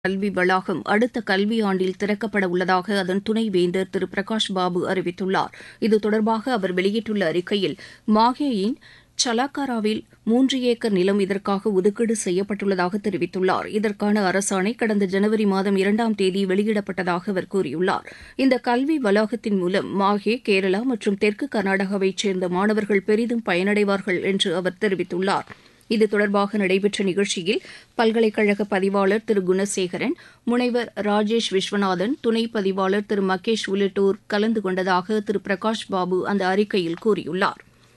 கல்வி வளாகம் அடுத்த கல்வியாண்டில் திறக்கப்பட உள்ளதாக அதன் துணைவேந்தர் திரு பிரகாஷ் பாபு அறிவித்துள்ளார் இது தொடர்பாக அவர் வெளியிட்டுள்ள அறிக்கையில் மாஹேயின் சலாக்காராவில் மூன்று ஏக்கர் நிலம் இதற்காக ஒதுக்கீடு செய்யப்பட்டுள்ளதாக தெரிவித்துள்ளார் இதற்கான அரசாணை கடந்த ஜனவரி மாதம் இரண்டாம் தேதி வெளியிடப்பட்டதாக அவர் கூறியுள்ளார் இந்த கல்வி வளாகத்தின் மூலம் மாஹே கேரளா மற்றும் தெற்கு கர்நாடகாவைச் சேர்ந்த மாணவர்கள் பெரிதும் பயனடைவார்கள் என்று அவர் தெரிவித்துள்ளார் இது தொடர்பாக நடைபெற்ற நிகழ்ச்சியில் பல்கலைக்கழக பதிவாளர் திரு குணசேகரன் முனைவர் ராஜேஷ் விஸ்வநாதன் துணை பதிவாளர் திரு மகேஷ் உள்ளிட்டோர் கலந்து கொண்டதாக திரு பிரகாஷ் பாபு அந்த அறிக்கையில் கூறியுள்ளார்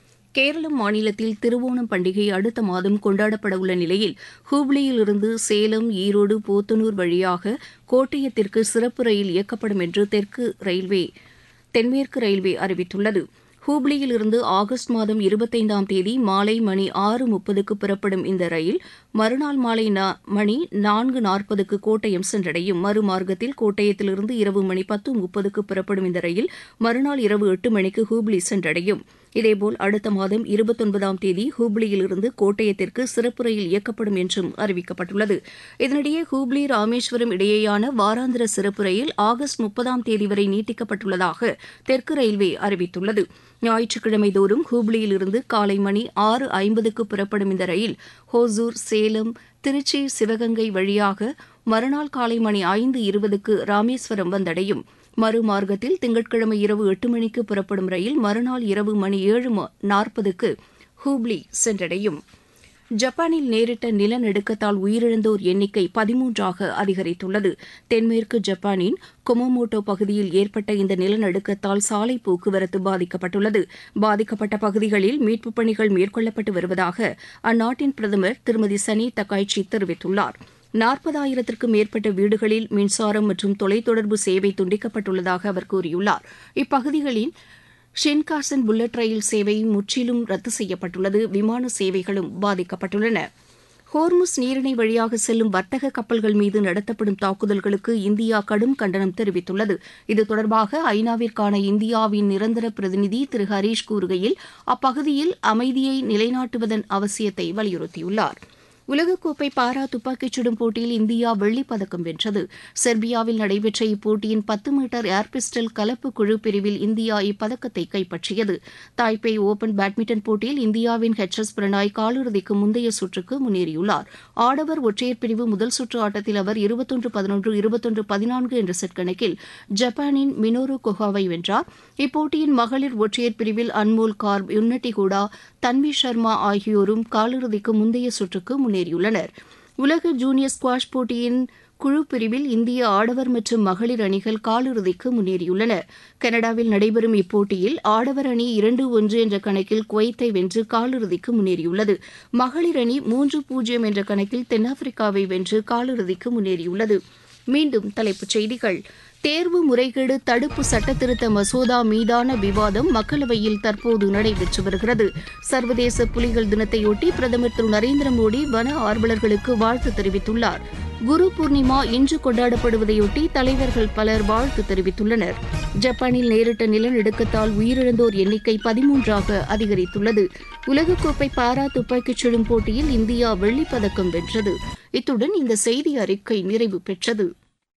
கேரள மாநிலத்தில் திருவோணம் பண்டிகை அடுத்த மாதம் கொண்டாடப்பட உள்ள நிலையில் ஹூப்ளியிலிருந்து சேலம் ஈரோடு போத்தனூர் வழியாக கோட்டயத்திற்கு சிறப்பு ரயில் இயக்கப்படும் என்று தெற்கு ரயில்வே தென்மேற்கு ரயில்வே அறிவித்துள்ளது ஹூப்ளியிலிருந்து ஆகஸ்ட் மாதம் இருபத்தைந்தாம் தேதி மாலை மணி ஆறு முப்பதுக்கு புறப்படும் இந்த ரயில் மறுநாள் மாலை மணி நான்கு நாற்பதுக்கு கோட்டயம் சென்றடையும் மறுமார்க்கத்தில் கோட்டயத்திலிருந்து இரவு மணி பத்து முப்பதுக்கு புறப்படும் இந்த ரயில் மறுநாள் இரவு எட்டு மணிக்கு ஹூப்ளி சென்றடையும் இதேபோல் அடுத்த மாதம் இருபத்தொன்பதாம் தேதி ஹூப்ளியிலிருந்து கோட்டயத்திற்கு சிறப்பு ரயில் இயக்கப்படும் என்றும் அறிவிக்கப்பட்டுள்ளது இதனிடையே ஹூப்ளி ராமேஸ்வரம் இடையேயான வாராந்திர சிறப்பு ரயில் ஆகஸ்ட் முப்பதாம் தேதி வரை நீட்டிக்கப்பட்டுள்ளதாக தெற்கு ரயில்வே அறிவித்துள்ளது ஞாயிற்றுக்கிழமை தோறும் ஹூப்ளியிலிருந்து காலை மணி ஆறு ஐம்பதுக்கு புறப்படும் இந்த ரயில் ஹோசூர் சேலம் திருச்சி சிவகங்கை வழியாக மறுநாள் காலை மணி ஐந்து இருபதுக்கு ராமேஸ்வரம் வந்தடையும் மறுமார்க்கத்தில் திங்கட்கிழமை இரவு எட்டு மணிக்கு புறப்படும் ரயில் மறுநாள் இரவு மணி ஏழு நாற்பதுக்கு ஹூப்ளி சென்றடையும் ஜப்பானில் நேரிட்ட நிலநடுக்கத்தால் உயிரிழந்தோர் எண்ணிக்கை பதிமூன்றாக அதிகரித்துள்ளது தென்மேற்கு ஜப்பானின் கொமோமோட்டோ பகுதியில் ஏற்பட்ட இந்த நிலநடுக்கத்தால் சாலை போக்குவரத்து பாதிக்கப்பட்டுள்ளது பாதிக்கப்பட்ட பகுதிகளில் மீட்புப் பணிகள் மேற்கொள்ளப்பட்டு வருவதாக அந்நாட்டின் பிரதமர் திருமதி சனி தக்காய்ச்சி தெரிவித்துள்ளார் நாற்பதாயிரத்திற்கும் மேற்பட்ட வீடுகளில் மின்சாரம் மற்றும் தொலைத்தொடர்பு சேவை துண்டிக்கப்பட்டுள்ளதாக அவர் கூறியுள்ளார் இப்பகுதிகளின் ஷின்காசன் புல்லட் ரயில் சேவை முற்றிலும் ரத்து செய்யப்பட்டுள்ளது விமான சேவைகளும் பாதிக்கப்பட்டுள்ளன ஹோர்முஸ் நீரிணை வழியாக செல்லும் வர்த்தக கப்பல்கள் மீது நடத்தப்படும் தாக்குதல்களுக்கு இந்தியா கடும் கண்டனம் தெரிவித்துள்ளது இது தொடர்பாக ஐநாவிற்கான இந்தியாவின் நிரந்தர பிரதிநிதி திரு ஹரீஷ் கூறுகையில் அப்பகுதியில் அமைதியை நிலைநாட்டுவதன் அவசியத்தை வலியுறுத்தியுள்ளார் உலகக்கோப்பை பாரா துப்பாக்கிச் சுடும் போட்டியில் இந்தியா வெள்ளிப் பதக்கம் வென்றது செர்பியாவில் நடைபெற்ற இப்போட்டியின் பத்து மீட்டர் ஏர் பிஸ்டல் கலப்பு குழு பிரிவில் இந்தியா இப்பதக்கத்தை கைப்பற்றியது தாய்பே ஓபன் பேட்மிண்டன் போட்டியில் இந்தியாவின் ஹெச் எஸ் பிரணாய் காலிறுதிக்கு முந்தைய சுற்றுக்கு முன்னேறியுள்ளார் ஆடவர் ஒற்றையர் பிரிவு முதல் சுற்று ஆட்டத்தில் அவர் இருபத்தொன்று பதினொன்று இருபத்தொன்று பதினான்கு என்ற செட் கணக்கில் ஜப்பானின் மினோரு கொஹாவை வென்றார் இப்போட்டியின் மகளிர் ஒற்றையர் பிரிவில் அன்மோல் கார்ப் யுன்னட்டி கூடா தன்வி சர்மா ஆகியோரும் காலிறுதிக்கு முந்தைய சுற்றுக்கு முன்னேறியுள்ளனர் உலக ஜூனியர் ஸ்குவாஷ் போட்டியின் குழு பிரிவில் இந்திய ஆடவர் மற்றும் மகளிர் அணிகள் காலிறுதிக்கு முன்னேறியுள்ளன கனடாவில் நடைபெறும் இப்போட்டியில் ஆடவர் அணி இரண்டு ஒன்று என்ற கணக்கில் குவைத்தை வென்று காலிறுதிக்கு முன்னேறியுள்ளது மகளிர் அணி மூன்று பூஜ்ஜியம் என்ற கணக்கில் தென்னாப்பிரிக்காவை வென்று காலிறுதிக்கு முன்னேறியுள்ளது மீண்டும் தலைப்புச் செய்திகள் தேர்வு முறைகேடு தடுப்பு சட்டத்திருத்த மசோதா மீதான விவாதம் மக்களவையில் தற்போது நடைபெற்று வருகிறது சர்வதேச புலிகள் தினத்தையொட்டி பிரதமர் திரு நரேந்திர மோடி வன ஆர்வலர்களுக்கு வாழ்த்து தெரிவித்துள்ளார் குரு பூர்ணிமா இன்று கொண்டாடப்படுவதையொட்டி தலைவர்கள் பலர் வாழ்த்து தெரிவித்துள்ளனர் ஜப்பானில் நேரிட்ட நிலநடுக்கத்தால் உயிரிழந்தோர் எண்ணிக்கை பதிமூன்றாக அதிகரித்துள்ளது உலகக்கோப்பை பாரா துப்பாக்கிச் சுடும் போட்டியில் இந்தியா வெள்ளிப்பதக்கம் வென்றது இத்துடன் இந்த செய்தி அறிக்கை நிறைவு பெற்றது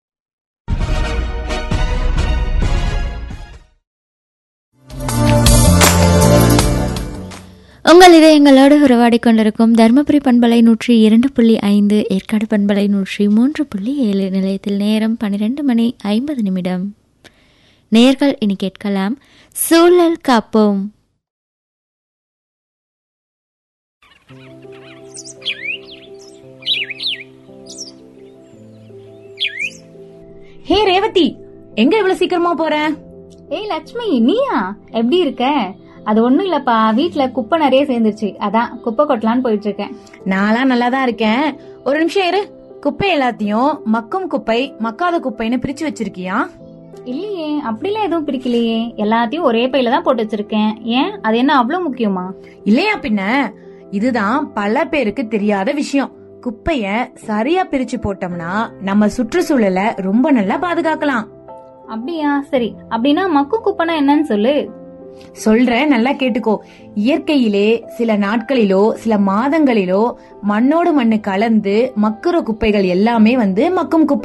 உங்கள் இதயங்களோடு உறவாடி கொண்டிருக்கும் தருமபுரி பண்பலை நூற்றி இரண்டு புள்ளி ஐந்து ஏற்காடு பண்பலை நூற்றி மூன்று புள்ளி ஏழு நிலையத்தில் நேரம் பன்னிரெண்டு மணி ஐம்பது நிமிடம் நேர்கள் இனி கேட்கலாம் சூழல் காப்போம் ஹே ரேவதி எங்க இவ்வளவு சீக்கிரமா போற ஏய் லட்சுமி நீயா எப்படி இருக்க அது ஒண்ணும் இல்லப்பா வீட்ல குப்பை நிறைய சேர்ந்துருச்சு அதான் குப்பை கொட்டலான்னு போயிட்டு இருக்கேன் நான்லாம் நல்லா தான் இருக்கேன் ஒரு நிமிஷம் இரு குப்பை எல்லாத்தையும் மக்கும் குப்பை மக்காத குப்பைன்னு பிரிச்சு வச்சிருக்கியா இல்லையே அப்படிலாம் எதுவும் பிரிக்கலையே எல்லாத்தையும் ஒரே பையில தான் போட்டு வச்சிருக்கேன் ஏன் அது என்ன அவ்வளவு முக்கியமா இல்லையா பின்ன இதுதான் பல பேருக்கு தெரியாத விஷயம் குப்பைய சரியா பிரிச்சு போட்டோம்னா நம்ம சுற்றுச்சூழலை ரொம்ப நல்லா பாதுகாக்கலாம் அப்படியா சரி அப்படின்னா மக்கும் குப்பைனா என்னன்னு சொல்லு சொல்றேன் நல்லா கேட்டுக்கோ இயற்கையிலே சில நாட்களிலோ சில மாதங்களிலோ மண்ணோடு மண்ணு கலந்து மக்குற குப்பைகள் எல்லாமே வந்து மக்கும் குப்பை